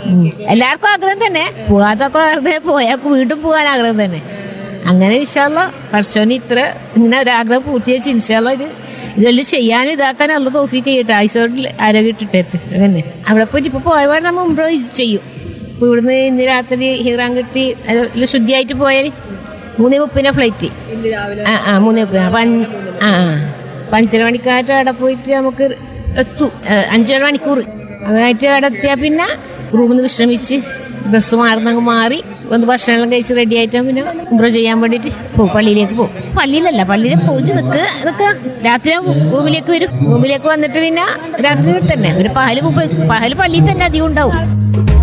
ഉം. എല്ലാവർക്കും ആഗ്രഹം തന്നെ പോകാത്തൊക്കെ വെറുതെ പോയാൽ വീണ്ടും പോകാൻ ആഗ്രഹം തന്നെ അങ്ങനെ ഇൻഷാല്ല പഠിച്ചോന് ഇത്ര ഇങ്ങനെ ഒരാഗ്രഹം പൂർത്തിയാച്ച് ഇൻഷാല്ല ഇത് ഇതെല്ലാം ചെയ്യാനും ഇതാക്കാനും അല്ല തോഫിക്ക് ചെയ്യട്ടെ ആയിസോട്ടിൽ ആരോഗ്യം ഇട്ടിട്ട് അങ്ങനെ അവിടെ പോയിട്ട് ഇപ്പൊ പോയപാട് നമ്മൾ മുമ്പ് ചെയ്യും ഇപ്പൊ ഇവിടുന്ന് ഇന്ന് രാത്രി ഹീറാൻ കിട്ടി അതെല്ലാം ശുദ്ധിയായിട്ട് പോയാൽ മൂന്നേ മുപ്പിനെ ഫ്ലൈറ്റ് ഇന്ന് രാവിലെ ആ ആ മൂന്നേ മുപ്പത് ആ പൻ- ആ ആ. പഞ്ചര മണിക്കാറ്റ് അവിടെ പോയിട്ട് നമുക്ക് എത്തും ഏ, അഞ്ചര മണിക്കൂർ അതായിട്ട് അവിടെ എത്തിയാൽ പിന്നെ റൂമിൽ നിന്ന് വിശ്രമിച്ച് ഡ്രസ്സ് മാറുന്നങ്ങ് മാറി ഒന്ന് ഭക്ഷണമെല്ലാം കഴിച്ച് റെഡി ആയിട്ട് പിന്നെ ഉംറ ചെയ്യാൻ വേണ്ടിയിട്ട് പോകും പള്ളിയിലേക്ക് പോകും പള്ളിയിലല്ല പള്ളിയിൽ പോയിട്ട് നിൽക്കുക നിൽക്കുക രാത്രി റൂമിലേക്ക് വരും റൂമിലേക്ക് വന്നിട്ട് പിന്നെ രാത്രി തന്നെ ഒരു പകല് മുമ്പ് പകല് പള്ളിയിൽ തന്നെ അധികം ഉണ്ടാവും